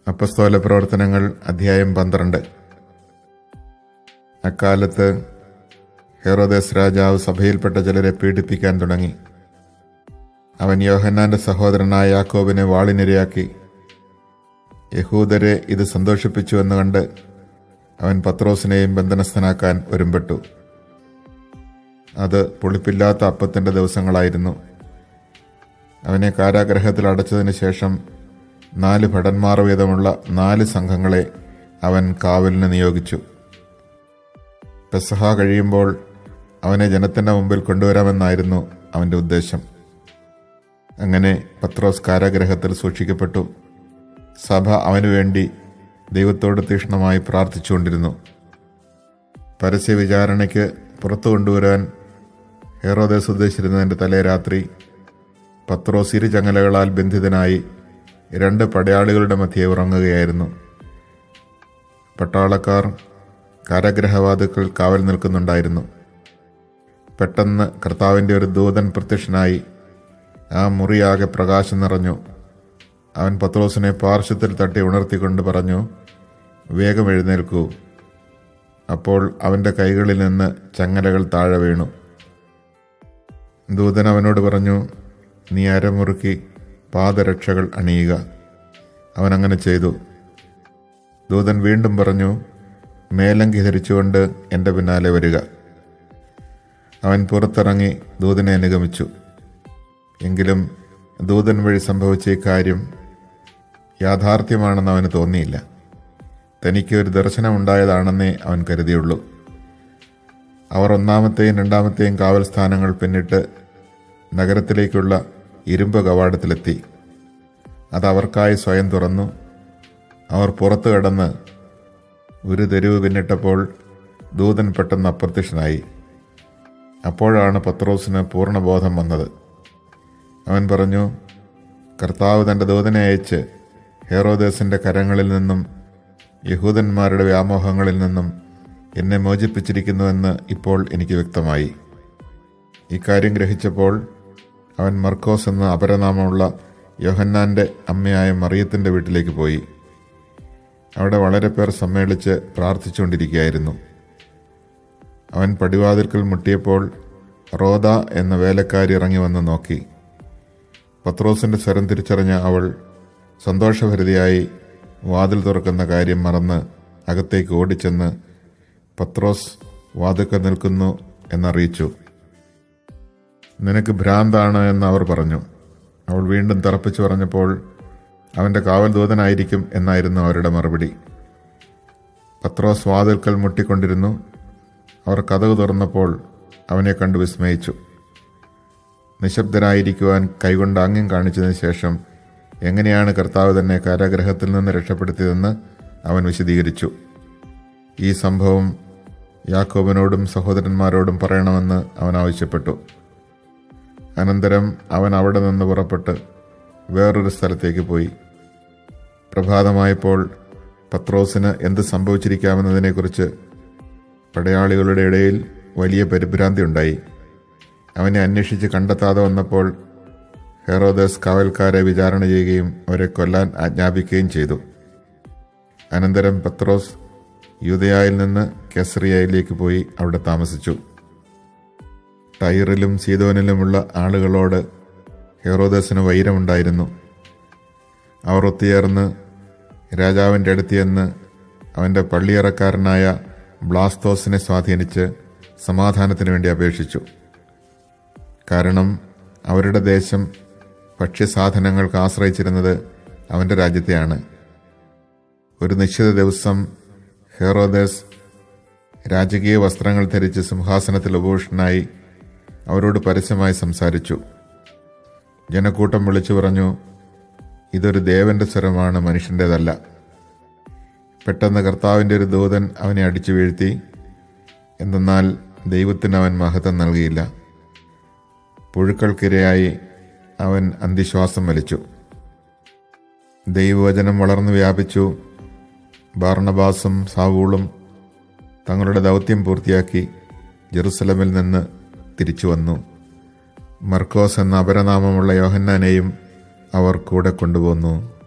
അപ്പസ്തോല പ്രവർത്തനങ്ങൾ അധ്യായം പന്ത്രണ്ട് അക്കാലത്ത് ഹെറോദേസ് രാജാവ് സഭയിൽപ്പെട്ട ചിലരെ പീഡിപ്പിക്കാൻ തുടങ്ങി അവൻ യോഹന്നാന്റെ സഹോദരനായ യാക്കോബിനെ വാളിനിരയാക്കി യഹൂദരെ ഇത് സന്തോഷിപ്പിച്ചു എന്ന് കണ്ട് അവൻ പത്രോസിനെയും ബന്ധനസ്ഥനാക്കാൻ ഒരുമ്പെട്ടു അത് പുളിപ്പില്ലാത്ത അപ്പത്തിന്റെ ദിവസങ്ങളായിരുന്നു അവനെ കാരാഗ്രഹത്തിൽ അടച്ചതിന് ശേഷം നാല് ഭടന്മാർ വീതമുള്ള നാല് സംഘങ്ങളെ അവൻ കാവലിന് നിയോഗിച്ചു പെസഹ കഴിയുമ്പോൾ അവനെ ജനത്തിന്റെ മുമ്പിൽ കൊണ്ടുവരാമെന്നായിരുന്നു അവന്റെ ഉദ്ദേശം അങ്ങനെ പത്രോസ് കാരാഗ്രഹത്തിൽ സൂക്ഷിക്കപ്പെട്ടു സഭ അവനു വേണ്ടി ദൈവത്തോട് തീക്ഷ്ണമായി പ്രാർത്ഥിച്ചുകൊണ്ടിരുന്നു പരസ്യ വിചാരണയ്ക്ക് പുറത്തു കൊണ്ടുവരാൻ ഹെറോദേസ് ഉദ്ദേശിച്ചിരുന്നതിൻ്റെ തലേ രാത്രി പത്രോസ് ഇരു ചങ്ങലകളാൽ ബന്ധിതനായി രണ്ട് പടയാളികളുടെ മധ്യേ ഉറങ്ങുകയായിരുന്നു പട്ടാളക്കാർ കാരാഗ്രഹവാതുക്കൾ കാവൽ നിൽക്കുന്നുണ്ടായിരുന്നു പെട്ടെന്ന് കർത്താവിൻ്റെ ഒരു ദൂതൻ പ്രത്യക്ഷനായി ആ മുറിയാകെ പ്രകാശം നിറഞ്ഞു അവൻ പത്രോസിനെ പാർശ്വത്തിൽ തട്ടി ഉണർത്തിക്കൊണ്ട് പറഞ്ഞു വേഗം എഴുന്നേൽക്കൂ അപ്പോൾ അവൻ്റെ കൈകളിൽ നിന്ന് ചങ്ങലകൾ താഴെ വീണു ദൂതൻ അവനോട് പറഞ്ഞു നീ അരമുറുക്കി പാദരക്ഷകൾ അണിയുക അവൻ അങ്ങനെ ചെയ്തു ദൂതൻ വീണ്ടും പറഞ്ഞു മേലങ്കി ധരിച്ചുകൊണ്ട് എൻ്റെ പിന്നാലെ വരിക അവൻ പുറത്തിറങ്ങി ദൂതനെ അനുഗമിച്ചു എങ്കിലും ദൂതൻ വഴി സംഭവിച്ച ഈ കാര്യം യാഥാർത്ഥ്യമാണെന്ന് അവന് തോന്നിയില്ല തനിക്ക് ഒരു ദർശനമുണ്ടായതാണെന്നേ അവൻ കരുതിയുള്ളൂ അവർ ഒന്നാമത്തെയും രണ്ടാമത്തെയും കാവൽ സ്ഥാനങ്ങൾ പിന്നിട്ട് നഗരത്തിലേക്കുള്ള ഇരുമ്പ് കവാടത്തിലെത്തി അത് അവർക്കായി സ്വയം തുറന്നു അവർ പുറത്തു കടന്ന് ഒരു തെരുവ് പിന്നിട്ടപ്പോൾ ദൂതൻ പെട്ടെന്ന് അപ്രത്യക്ഷനായി അപ്പോഴാണ് പത്രോസിന് പൂർണ്ണബോധം വന്നത് അവൻ പറഞ്ഞു കർത്താവ് തൻ്റെ ദൂതനെ അയച്ച് ഹേറോദേസിൻ്റെ കരങ്ങളിൽ നിന്നും യഹൂദന്മാരുടെ വ്യാമോഹങ്ങളിൽ നിന്നും എന്നെ മോചിപ്പിച്ചിരിക്കുന്നുവെന്ന് ഇപ്പോൾ എനിക്ക് വ്യക്തമായി ഇക്കാര്യം ഗ്രഹിച്ചപ്പോൾ അവൻ മർക്കോസ് എന്ന അപരനാമമുള്ള യോഹന്നാന്റെ അമ്മയായ മറിയത്തിൻ്റെ വീട്ടിലേക്ക് പോയി അവിടെ വളരെ പേർ സമ്മേളിച്ച് പ്രാർത്ഥിച്ചുകൊണ്ടിരിക്കുകയായിരുന്നു അവൻ പടിവാതിൽക്കൽ മുട്ടിയപ്പോൾ റോദ എന്ന വേലക്കാരി ഇറങ്ങി വന്ന് നോക്കി പത്രോസിന്റെ സ്വരം തിരിച്ചറിഞ്ഞ അവൾ സന്തോഷഭരിതയായി വാതിൽ തുറക്കുന്ന കാര്യം മറന്ന് അകത്തേക്ക് ഓടിച്ചെന്ന് പത്രോസ് വാതുക്ക നിൽക്കുന്നു എന്നറിയിച്ചു നിനക്ക് ഭ്രാന്താണ് എന്ന് അവർ പറഞ്ഞു അവൾ വീണ്ടും തറപ്പിച്ചു പറഞ്ഞപ്പോൾ അവന്റെ കാവൽ ദൂതനായിരിക്കും എന്നായിരുന്നു അവരുടെ മറുപടി പത്രോസ് വാതിൽക്കൽ മുട്ടിക്കൊണ്ടിരുന്നു അവർ കഥകു തുറന്നപ്പോൾ അവനെ കണ്ടു വിസ്മയിച്ചു നിശബ്ദരായിരിക്കുവാൻ കൈകൊണ്ട് ആംഗ്യം കാണിച്ചതിന് ശേഷം എങ്ങനെയാണ് കർത്താവ് തന്നെ കാരാഗ്രഹത്തിൽ നിന്ന് രക്ഷപ്പെടുത്തിയതെന്ന് അവൻ വിശദീകരിച്ചു ഈ സംഭവം യാക്കോബിനോടും സഹോദരന്മാരോടും പറയണമെന്ന് അവൻ ആവശ്യപ്പെട്ടു അനന്തരം അവൻ അവിടെ നിന്ന് പുറപ്പെട്ട് വേറൊരു സ്ഥലത്തേക്ക് പോയി പ്രഭാതമായപ്പോൾ പത്രോസിന് എന്ത് സംഭവിച്ചിരിക്കാമെന്നതിനെക്കുറിച്ച് പടയാളികളുടെ ഇടയിൽ വലിയ പരിഭ്രാന്തി ഉണ്ടായി അവനെ അന്വേഷിച്ച് കണ്ടെത്താതെ വന്നപ്പോൾ ഹെറോദസ് കാവൽക്കാരെ വിചാരണ ചെയ്യുകയും അവരെ കൊല്ലാൻ ആജ്ഞാപിക്കുകയും ചെയ്തു അനന്തരം പത്രോസ് യൂതയായിൽ നിന്ന് കെസറിയയിലേക്ക് പോയി അവിടെ താമസിച്ചു ടൈറിലും സീതോനിലുമുള്ള ആളുകളോട് ഹെറോദസിന് വൈരമുണ്ടായിരുന്നു അവർ ഒത്തുചേർന്ന് രാജാവിൻ്റെ അടുത്ത് ചെന്ന് അവൻ്റെ പള്ളിയറക്കാരനായ ബ്ലാസ്തോസിനെ സ്വാധീനിച്ച് സമാധാനത്തിന് വേണ്ടി അപേക്ഷിച്ചു കാരണം അവരുടെ ദേശം ഭക്ഷ്യസാധനങ്ങൾക്ക് ആശ്രയിച്ചിരുന്നത് അവൻ്റെ രാജ്യത്തെയാണ് ഒരു നിശ്ചിത ദിവസം ഹെറോദസ് രാജകീയ വസ്ത്രങ്ങൾ ധരിച്ച് സിംഹാസനത്തിൽ ഉപഭൂഷണനായി അവരോട് പരസ്യമായി സംസാരിച്ചു ജനക്കൂട്ടം വിളിച്ചു പറഞ്ഞു ഇതൊരു ദേവന്റെ സ്വരമാണ് മനുഷ്യൻ്റെതല്ല പെട്ടെന്ന് കർത്താവിൻ്റെ ഒരു ദൂതൻ അവനെ അടിച്ചു വീഴ്ത്തി എന്തെന്നാൽ ദൈവത്തിന് അവൻ മഹത്വം നൽകിയില്ല പുഴുക്കൾക്കിരയായി അവൻ അന്തിശ്വാസം വലിച്ചു ദൈവവചനം വളർന്നു വ്യാപിച്ചു ബാർണബാസും സാവൂളും തങ്ങളുടെ ദൗത്യം പൂർത്തിയാക്കി ജെറുസലമിൽ നിന്ന് തിരിച്ചു വന്നു മർക്കോസ് എന്ന അപരനാമമുള്ള യോഹന്നാനെയും അവർ കൂടെ കൊണ്ടുപോന്നു